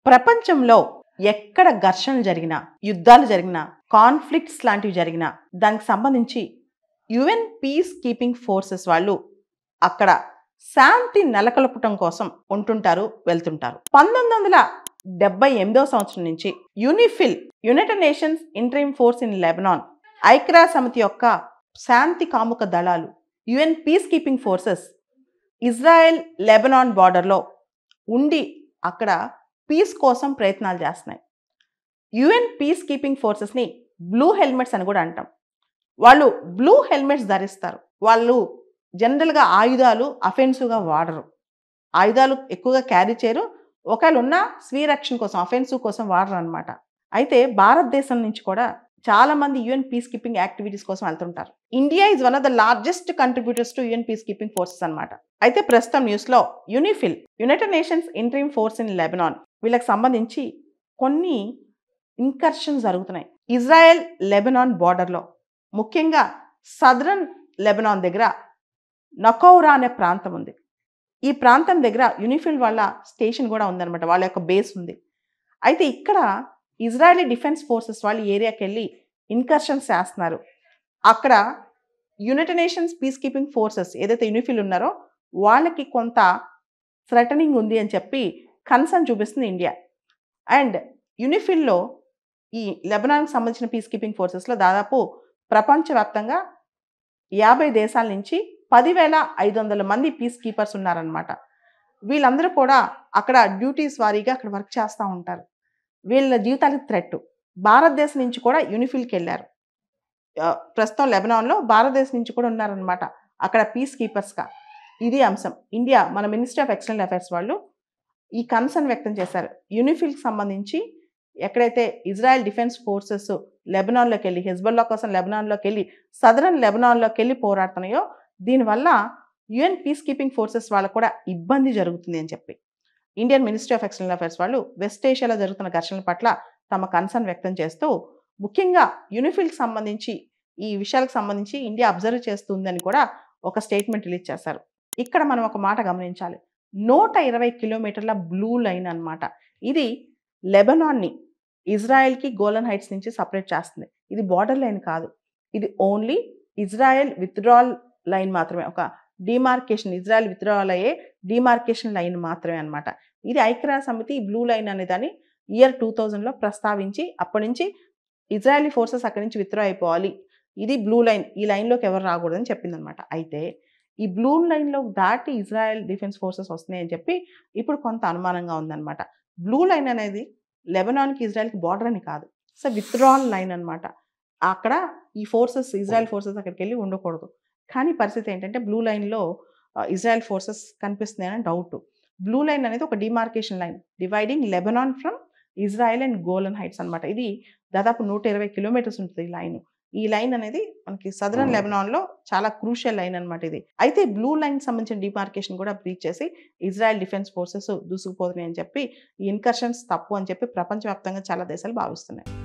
ప్రపంచంలో ఎక్కడ ఘర్షణలు జరిగినా యుద్ధాలు జరిగినా కాన్ఫ్లిక్ట్స్ లాంటివి జరిగినా దానికి సంబంధించి యుఎన్ పీస్ కీపింగ్ ఫోర్సెస్ వాళ్ళు అక్కడ శాంతి నెలకొల్పటం కోసం ఉంటుంటారు వెళ్తుంటారు పంతొమ్మిది వందల డెబ్బై ఎనిమిదవ సంవత్సరం నుంచి UNIFIL United Nations Interim Force in Lebanon ఐక్యరా సమితి యొక్క శాంతి కాముక దళాలు UN peace keeping forces Israel Lebanon బార్డర్లో ఉండి అక్కడ పీస్ కోసం ప్రయత్నాలు చేస్తున్నాయి యుఎన్ పీస్ కీపింగ్ ఫోర్సెస్ని బ్లూ హెల్మెట్స్ అని కూడా అంటాం వాళ్ళు బ్లూ హెల్మెట్స్ ధరిస్తారు వాళ్ళు జనరల్గా ఆయుధాలు అఫెన్సివ్గా వాడరు ఆయుధాలు ఎక్కువగా క్యారీ చేయరు ఒకవేళ ఉన్న స్వీయ రక్షణ కోసం అఫెన్సివ్ కోసం వాడరు అనమాట అయితే భారతదేశం నుంచి కూడా చాలా మంది యుఎన్ పీస్ కీపింగ్ యాక్టివిటీస్ కోసం వెళ్తుంటారు India is one of the largest contributors to UN peace keeping forces అనమాట అయితే ప్రస్తుతం న్యూస్లో UNIFIL United Nations Interim Force in Lebanon వీళ్ళకి సంబంధించి కొన్ని ఇన్కర్షన్ జరుగుతున్నాయి ఇజ్రాయెల్ లెబనాన్ బార్డర్లో ముఖ్యంగా సదరన్ లెబనాన్ దగ్గర నకౌరా అనే ప్రాంతం ఉంది ఈ ప్రాంతం దగ్గర యూనిఫిల్ వాళ్ళ స్టేషన్ కూడా ఉందన్నమాట వాళ్ళ యొక్క బేస్ ఉంది అయితే ఇక్కడ ఇజ్రాయలీ డిఫెన్స్ ఫోర్సెస్ వాళ్ళు ఏరియాకి వెళ్ళి ఇన్కర్షన్స్ చేస్తున్నారు అక్కడ United Nations peace keeping forces ఏదైతే యూనిఫిల్ ఉన్నారో వాళ్ళకి కొంత థ్రెటనింగ్ ఉంది అని చెప్పి కన్సర్న్ చూపిస్తుంది ఇండియా అండ్ యూనిఫిల్లో ఈ లెబనాన్కి సంబంధించిన పీస్ కీపింగ్ ఫోర్సెస్లో దాదాపు ప్రపంచవ్యాప్తంగా యాభై దేశాల నుంచి పదివేల ఐదు వందల మంది పీస్ కీపర్స్ ఉన్నారనమాట వీళ్ళందరూ కూడా అక్కడ డ్యూటీస్ వారీగా అక్కడ వర్క్ చేస్తూ ఉంటారు వీళ్ళ జీవితాలకు థ్రెట్ భారతదేశం నుంచి కూడా యూనిఫిల్కి వెళ్ళారు ఆ, ప్రస్తుతం లెబనాన్లో భారతదేశం నుంచి కూడా ఉన్నారనమాట అక్కడ పీస్ కీపర్స్గా ఇది అంశం ఇండియా మన మినిస్ట్రీ ఆఫ్ ఎక్స్టర్నల్ అఫైర్స్ వాళ్ళు ఈ కన్సర్న్ వ్యక్తం చేశారు యూనిఫిల్కి సంబంధించి ఎక్కడైతే ఇజ్రాయెల్ డిఫెన్స్ ఫోర్సెస్ లెబనాన్లోకి వెళ్ళి హెజ్బల్లా కోసం లెబనాన్లోకి వెళ్ళి సదరన్ లెబనాన్లోకి వెళ్ళి పోరాడుతున్నాయో దీనివల్ల యుఎన్ పీస్ కీపింగ్ ఫోర్సెస్ వాళ్ళకు కూడా ఇబ్బంది జరుగుతుంది అని చెప్పి Indian Ministry of External Affairs వాళ్ళు వెస్ట్ ఏషియాలో జరుగుతున్న ఘర్షణల పట్ల తమ కన్సర్న్ వ్యక్తం చేస్తూ ముఖ్యంగా యూనిఫిల్కి సంబంధించి ఈ విషయాలకు సంబంధించి ఇండియా అబ్జర్వ్ చేస్తుందని కూడా ఒక స్టేట్మెంట్ రిలీజ్ చేశారు ఇక్కడ మనం ఒక మాట గమనించాలి నూట ఇరవై కిలోమీటర్ల బ్లూ లైన్ అన్నమాట ఇది లెబనాన్ని ఇజ్రాయెల్కి గోలన్ హైట్స్ నుంచి సపరేట్ చేస్తుంది ఇది బార్డర్ లైన్ కాదు ఇది ఓన్లీ ఇజ్రాయెల్ విత్డ్రాల్ లైన్ మాత్రమే ఒక డిమార్కేషన్ ఇజ్రాయెల్ విత్డ్రాల్ అయ్యే డిమార్కేషన్ లైన్ మాత్రమే అన్నమాట ఇది ఐక్యరాజ్య సమితి బ్లూ లైన్ అనే దాన్ని ఇయర్ టూ థౌజండ్లో ప్రస్తావించి అప్పటి నుంచి ఇజ్రాయలీ ఫోర్సెస్ అక్కడి నుంచి విత్డ్రా అయిపోవాలి ఇది బ్లూ లైన్ ఈ లైన్లోకి ఎవరు రాకూడదని చెప్పిందనమాట అయితే ఈ బ్లూ లైన్లో దాటి ఇజ్రాయెల్ డిఫెన్స్ ఫోర్సెస్ వస్తున్నాయని చెప్పి ఇప్పుడు కొంత అనుమానంగా ఉందన్నమాట బ్లూ లైన్ అనేది లెబనాన్కి ఇజ్రాయెల్కి బార్డర్ అని కాదు సో విత్డ్రాల్ లైన్ అన్నమాట అక్కడ ఈ ఫోర్సెస్ ఇజ్రాయెల్ ఫోర్సెస్ అక్కడికి వెళ్ళి ఉండకూడదు కానీ పరిస్థితి ఏంటంటే బ్లూ లైన్లో ఇజ్రాయెల్ ఫోర్సెస్ కనిపిస్తున్నాయని డౌట్ బ్లూ లైన్ అనేది ఒక demarcation line dividing Lebanon from Israel and Golan Heights అన్నమాట ఇది దాదాపు నూట ఇరవై కిలోమీటర్స్ ఉంటుంది ఈ లైన్ ఈ లైన్ అనేది మనకి సదరన్ లెబనాన్లో చాలా క్రూషియల్ లైన్ అన్నమాట ఇది అయితే బ్లూ లైన్ సంబంధించిన డిమార్కేషన్ కూడా బ్రీచ్ చేసి ఇజ్రాయెల్ డిఫెన్స్ ఫోర్సెస్ దూసుకుపోతున్నాయి అని చెప్పి ఈ ఇన్కర్షన్స్ తప్పు అని చెప్పి ప్రపంచవ్యాప్తంగా చాలా దేశాలు భావిస్తున్నాయి